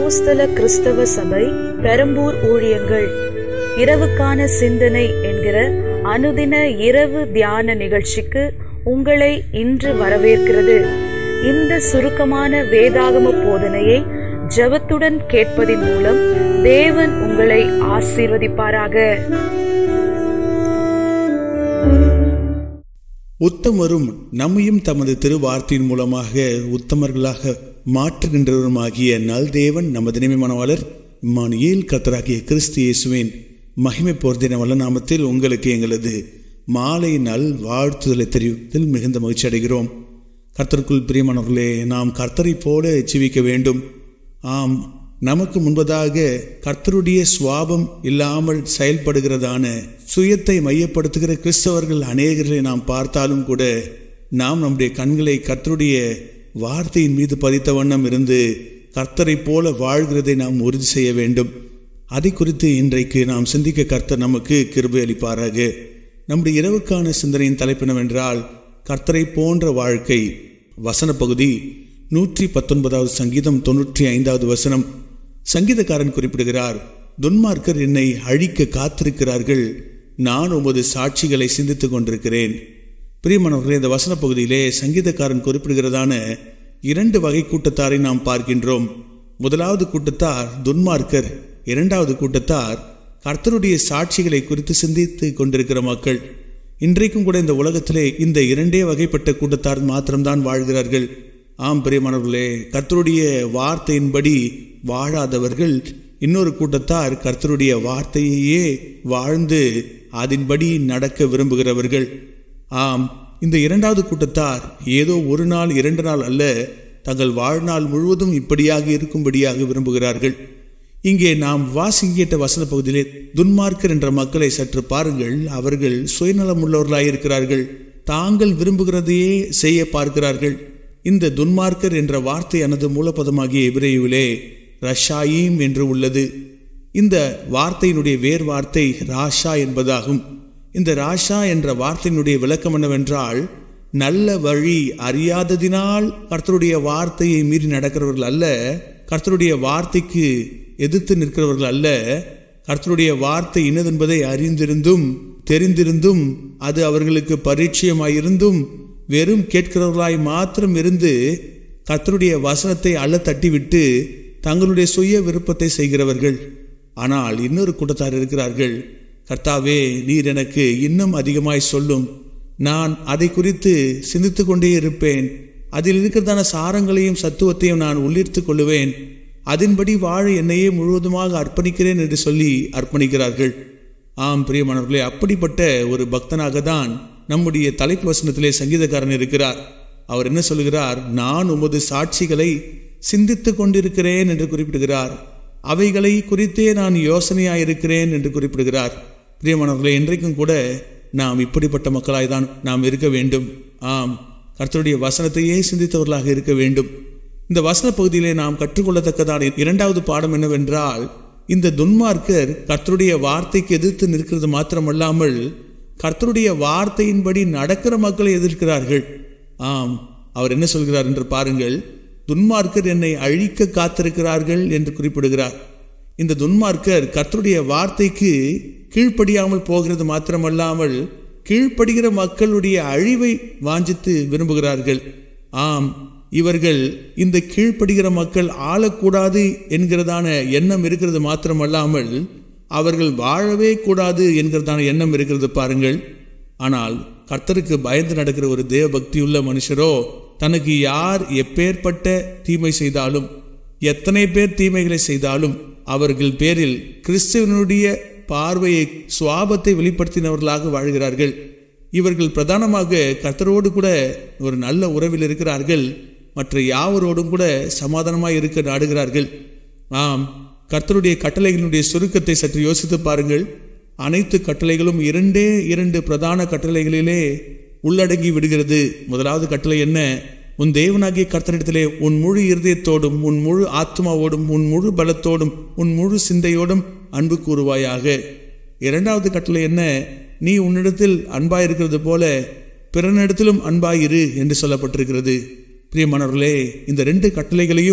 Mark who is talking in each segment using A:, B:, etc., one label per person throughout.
A: அப்போஸ்தல கிறிஸ்தவ சபை பெரம்பூர் ஊழியங்கள் இரவுக்கான சிந்தனை என்கிற அனுதின இரவு தியான நிகழ்ச்சிக்கு உங்களை இன்று வரவேற்கிறது இந்த சுருக்கமான வேதாகம போதனையை ஜெபத்துடன் கேட்பதின் மூலம் தேவன் உங்களை ஆசீர்வதிப்பாராக
B: உத்தமரும் நம்மையும் தமது திருவார்த்தையின் மூலமாக உத்தமர்களாக மாற்றுகின்றவருமாகிய நல்தேவன் நமது நியமனவாளர் இம்மானுவேல் கர்த்தராகிய கிறிஸ்து இயேசுவின் மகிமை போர்தின வல்ல நாமத்தில் உங்களுக்கு எங்களது மாலை நல் வாழ்த்துதலை தெரிவித்தில் மிகுந்த மகிழ்ச்சி அடைகிறோம் கர்த்தருக்குள் பிரியமானவர்களே நாம் கர்த்தரை போல ஜீவிக்க வேண்டும் ஆம் நமக்கு முன்பதாக கர்த்தருடைய சுவாபம் இல்லாமல் செயல்படுகிறதான சுயத்தை மையப்படுத்துகிற கிறிஸ்தவர்கள் அநேகர்களை நாம் பார்த்தாலும் கூட நாம் நம்முடைய கண்களை கர்த்தருடைய வார்த்தையின் மீது பதித்த வண்ணம் இருந்து கர்த்தரை போல வாழ்கிறதை நாம் உறுதி செய்ய வேண்டும் அதை குறித்து இன்றைக்கு நாம் சிந்திக்க கர்த்தர் நமக்கு கிருபை அளிப்பாராக நம்முடைய இரவுக்கான சிந்தனையின் தலைப்பினவென்றால் கர்த்தரை போன்ற வாழ்க்கை வசன பகுதி நூற்றி பத்தொன்பதாவது சங்கீதம் தொன்னூற்றி ஐந்தாவது வசனம் சங்கீதக்காரன் குறிப்பிடுகிறார் துன்மார்க்கர் என்னை அழிக்க காத்திருக்கிறார்கள் நான் உமது சாட்சிகளை சிந்தித்துக் கொண்டிருக்கிறேன் பிரியமானவர்களே இந்த வசன பகுதியிலே சங்கீதக்காரன் குறிப்பிடுகிறதான இரண்டு வகை கூட்டத்தாரை நாம் பார்க்கின்றோம் முதலாவது கூட்டத்தார் துன்மார்க்கர் இரண்டாவது கூட்டத்தார் கர்த்தருடைய சாட்சிகளை குறித்து சிந்தித்து கொண்டிருக்கிற மக்கள் இன்றைக்கும் கூட இந்த உலகத்திலே இந்த இரண்டே வகைப்பட்ட கூட்டத்தார் மாத்திரம்தான் வாழ்கிறார்கள் ஆம் பிரியமானவர்களே கர்த்தருடைய வார்த்தையின்படி வாழாதவர்கள் இன்னொரு கூட்டத்தார் கர்த்தருடைய வார்த்தையையே வாழ்ந்து அதன்படி நடக்க விரும்புகிறவர்கள் ஆம் இந்த இரண்டாவது கூட்டத்தார் ஏதோ ஒரு நாள் இரண்டு நாள் அல்ல தங்கள் வாழ்நாள் முழுவதும் இப்படியாக இருக்கும்படியாக விரும்புகிறார்கள் இங்கே நாம் வாசிக்கிட்ட வசன பகுதியிலே துன்மார்க்கர் என்ற மக்களை சற்று பாருங்கள் அவர்கள் சுயநலம் உள்ளவர்களாயிருக்கிறார்கள் தாங்கள் விரும்புகிறதையே செய்ய பார்க்கிறார்கள் இந்த துன்மார்க்கர் என்ற வார்த்தையானது மூலப்பதமாகிய எபிரேயுவிலே ரஷாயீம் என்று உள்ளது இந்த வார்த்தையினுடைய வேர் வார்த்தை ராஷா என்பதாகும் இந்த ராஷா என்ற வார்த்தையினுடைய விளக்கம் என்னவென்றால் நல்ல வழி அறியாததினால் கர்த்தருடைய வார்த்தையை மீறி நடக்கிறவர்கள் அல்ல கர்த்தருடைய வார்த்தைக்கு எதிர்த்து நிற்கிறவர்கள் அல்ல கர்த்தருடைய வார்த்தை இன்னதென்பதை அறிந்திருந்தும் தெரிந்திருந்தும் அது அவர்களுக்கு பரிச்சயமாயிருந்தும் வெறும் கேட்கிறவர்களாய் மாத்திரம் இருந்து கர்த்தருடைய வசனத்தை அள்ள தட்டிவிட்டு தங்களுடைய சுய விருப்பத்தை செய்கிறவர்கள் ஆனால் இன்னொரு கூட்டத்தார் இருக்கிறார்கள் கர்த்தாவே நீர் எனக்கு இன்னும் அதிகமாய் சொல்லும் நான் அதை குறித்து சிந்தித்து கொண்டே இருப்பேன் அதில் இருக்கிறதான சாரங்களையும் சத்துவத்தையும் நான் உள்ளிர்த்து கொள்ளுவேன் அதன்படி வாழ என்னையே முழுவதுமாக அர்ப்பணிக்கிறேன் என்று சொல்லி அர்ப்பணிக்கிறார்கள் ஆம் பிரியமானவர்களே அப்படிப்பட்ட ஒரு பக்தனாக தான் நம்முடைய தலைப்பு வசனத்திலே சங்கீதக்காரன் இருக்கிறார் அவர் என்ன சொல்கிறார் நான் உமது சாட்சிகளை சிந்தித்து கொண்டிருக்கிறேன் என்று குறிப்பிடுகிறார் அவைகளை குறித்தே நான் யோசனையாயிருக்கிறேன் என்று குறிப்பிடுகிறார் பிரியமானவர்களே இன்றைக்கும் கூட நாம் இப்படிப்பட்ட மக்களாய் தான் நாம் இருக்க வேண்டும் ஆம் கர்த்தருடைய வசனத்தையே சிந்தித்தவர்களாக இருக்க வேண்டும் இந்த வசன பகுதியிலே நாம் கற்றுக்கொள்ளத்தக்கதான இரண்டாவது பாடம் என்னவென்றால் இந்த துன்மார்க்கர் கர்த்தருடைய வார்த்தைக்கு எதிர்த்து நிற்கிறது மாத்திரமல்லாமல் கர்த்தருடைய வார்த்தையின்படி நடக்கிற மக்களை எதிர்க்கிறார்கள் ஆம் அவர் என்ன சொல்கிறார் என்று பாருங்கள் துன்மார்க்கர் என்னை அழிக்க காத்திருக்கிறார்கள் என்று குறிப்பிடுகிறார் இந்த துன்மார்க்கர் கர்த்தருடைய வார்த்தைக்கு கீழ்ப்படியாமல் போகிறது மாத்திரமல்லாமல் கீழ்ப்படுகிற மக்களுடைய அழிவை வாஞ்சித்து விரும்புகிறார்கள் ஆம் இவர்கள் இந்த கீழ்ப்படுகிற மக்கள் ஆளக்கூடாது என்கிறதான எண்ணம் இருக்கிறது மாத்திரமல்லாமல் அவர்கள் வாழவே கூடாது என்கிறதான எண்ணம் இருக்கிறது பாருங்கள் ஆனால் கர்த்தருக்கு பயந்து நடக்கிற ஒரு தேவ பக்தியுள்ள மனுஷரோ தனக்கு யார் எப்பேற்பட்ட தீமை செய்தாலும் எத்தனை பேர் தீமைகளை செய்தாலும் அவர்கள் பேரில் கிறிஸ்துவனுடைய பார்வையை சுவாபத்தை வெளிப்படுத்தினவர்களாக வாழ்கிறார்கள் இவர்கள் பிரதானமாக கர்த்தரோடு கூட ஒரு நல்ல உறவில் இருக்கிறார்கள் மற்ற யாவரோடும் கூட சமாதானமாய் இருக்க நாடுகிறார்கள் ஆம் கர்த்தருடைய கட்டளைகளினுடைய சுருக்கத்தை சற்று யோசித்து பாருங்கள் அனைத்து கட்டளைகளும் இரண்டே இரண்டு பிரதான கட்டளைகளிலே உள்ளடங்கி விடுகிறது முதலாவது கட்டளை என்ன உன் தேவனாகிய கர்த்தரிடத்திலே உன் முழு இருதயத்தோடும் உன் முழு ஆத்மாவோடும் உன் முழு பலத்தோடும் உன் முழு சிந்தையோடும் அன்பு கூறுவாயாக இரண்டாவது கட்டளை என்ன நீ உன்னிடத்தில் அன்பாயிருக்கிறது போல பிறனிடத்திலும் அன்பாயிரு என்று சொல்லப்பட்டிருக்கிறது பிரியமானவர்களே இந்த ரெண்டு கட்டளைகளையும்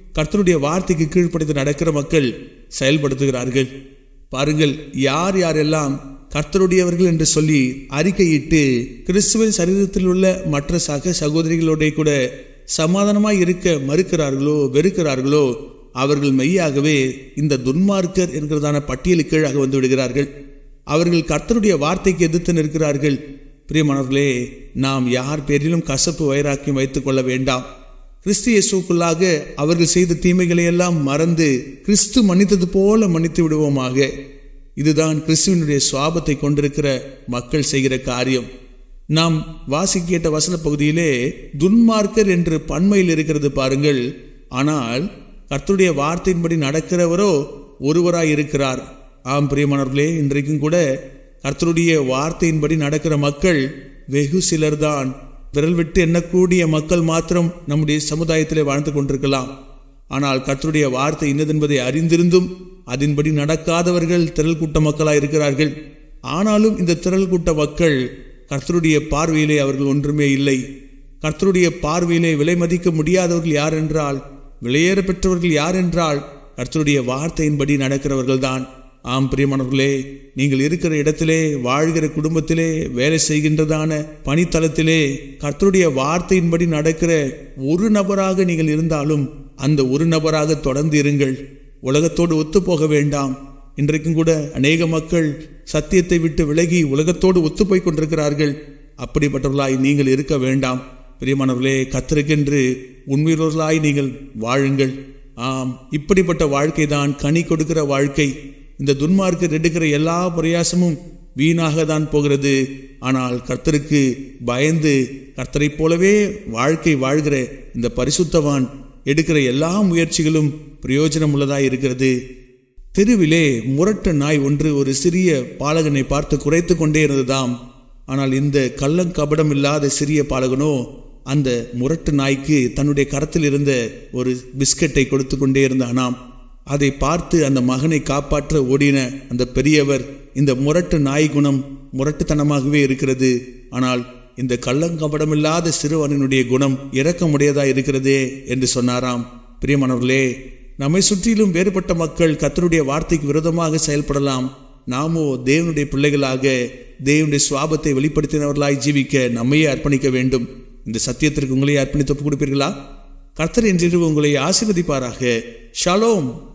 B: கர்த்தருடைய வார்த்தைக்கு கீழ்ப்படுத்தி நடக்கிற மக்கள் செயல்படுத்துகிறார்கள் பாருங்கள் யார் யாரெல்லாம் கர்த்தருடையவர்கள் என்று சொல்லி அறிக்கையிட்டு கிறிஸ்துவின் சரீரத்தில் உள்ள மற்ற சக சகோதரிகளோட கூட சமாதானமாய் இருக்க மறுக்கிறார்களோ வெறுக்கிறார்களோ அவர்கள் மெய்யாகவே இந்த துன்மார்க்கர் என்கிறதான பட்டியலுக்கு கீழாக வந்து விடுகிறார்கள் அவர்கள் கர்த்தருடைய வார்த்தைக்கு எதிர்த்து நிற்கிறார்கள் பிரியமானவர்களே நாம் யார் பேரிலும் கசப்பு வைராக்கியம் வைத்துக் கொள்ள வேண்டாம் கிறிஸ்து இயேசுக்குள்ளாக அவர்கள் செய்த தீமைகளை எல்லாம் மறந்து கிறிஸ்து மன்னித்தது போல மன்னித்து விடுவோமாக இதுதான் கிறிஸ்துவனுடைய சுவாபத்தை கொண்டிருக்கிற மக்கள் செய்கிற காரியம் நாம் வாசி கேட்ட வசன பகுதியிலே துன்மார்க்கர் என்று பன்மையில் இருக்கிறது பாருங்கள் ஆனால் கர்த்தருடைய வார்த்தையின்படி நடக்கிறவரோ ஒருவராய் இருக்கிறார் ஆம் பிரியமானவர்களே இன்றைக்கும் கூட கர்த்தருடைய வார்த்தையின்படி நடக்கிற மக்கள் வெகு சிலர்தான் விரல் விட்டு எண்ணக்கூடிய மக்கள் மாத்திரம் நம்முடைய சமுதாயத்திலே வாழ்ந்து கொண்டிருக்கலாம் ஆனால் கர்த்தருடைய வார்த்தை இன்னதென்பதை அறிந்திருந்தும் அதன்படி நடக்காதவர்கள் திரள் கூட்ட மக்களாய் இருக்கிறார்கள் ஆனாலும் இந்த திரள் கூட்ட மக்கள் கர்த்தருடைய பார்வையிலே அவர்கள் ஒன்றுமே இல்லை கர்த்தருடைய பார்வையிலே விலை மதிக்க முடியாதவர்கள் யார் என்றால் விலையேற பெற்றவர்கள் யார் என்றால் கர்த்தருடைய வார்த்தையின்படி நடக்கிறவர்கள்தான் ஆம் பிரியமானவர்களே நீங்கள் இருக்கிற இடத்திலே வாழ்கிற குடும்பத்திலே வேலை செய்கின்றதான பணித்தளத்திலே கர்த்தருடைய வார்த்தையின்படி நடக்கிற ஒரு நபராக நீங்கள் இருந்தாலும் அந்த ஒரு நபராக தொடர்ந்து இருங்கள் உலகத்தோடு ஒத்து போக வேண்டாம் இன்றைக்கும் கூட அநேக மக்கள் சத்தியத்தை விட்டு விலகி உலகத்தோடு ஒத்து போய் கொண்டிருக்கிறார்கள் அப்படிப்பட்டவர்களாய் நீங்கள் இருக்க வேண்டாம் பிரியமானவர்களே கத்திருக்கென்று உண்மையுள்ளவர்களாய் நீங்கள் வாழுங்கள் ஆம் இப்படிப்பட்ட வாழ்க்கை தான் கனி கொடுக்கிற வாழ்க்கை இந்த துன்மார்க்கர் எடுக்கிற எல்லா பிரயாசமும் வீணாக தான் போகிறது ஆனால் கர்த்தருக்கு பயந்து கர்த்தரைப் போலவே வாழ்க்கை வாழ்கிற இந்த பரிசுத்தவான் எடுக்கிற எல்லா முயற்சிகளும் பிரயோஜனம் உள்ளதாய் இருக்கிறது தெருவிலே முரட்ட நாய் ஒன்று ஒரு சிறிய பாலகனை பார்த்து குறைத்து கொண்டே இருந்ததாம் ஆனால் இந்த கள்ளங்கபடம் இல்லாத சிறிய பாலகனோ அந்த முரட்டு நாய்க்கு தன்னுடைய கரத்தில் இருந்த ஒரு பிஸ்கட்டை கொடுத்து கொண்டே இருந்தானாம் அதை பார்த்து அந்த மகனை காப்பாற்ற ஓடின அந்த பெரியவர் இந்த முரட்டு நாய் குணம் முரட்டுத்தனமாகவே இருக்கிறது ஆனால் இந்த கள்ளங்கபடமில்லாத சிறுவனினுடைய குணம் இரக்கமுடையதா இருக்கிறதே என்று சொன்னாராம் பிரியமானவர்களே நம்மை சுற்றிலும் வேறுபட்ட மக்கள் கத்தருடைய வார்த்தைக்கு விரோதமாக செயல்படலாம் நாமோ தேவனுடைய பிள்ளைகளாக தேவனுடைய சுவாபத்தை வெளிப்படுத்தினவர்களாய் ஜீவிக்க நம்மையே அர்ப்பணிக்க வேண்டும் இந்த சத்தியத்திற்கு உங்களையே அர்ப்பணித்து ஒப்புக் கொடுப்பீர்களா கர்த்தர் என்றிரு உங்களை ஆசீர்வதிப்பாராக ஷாலோம்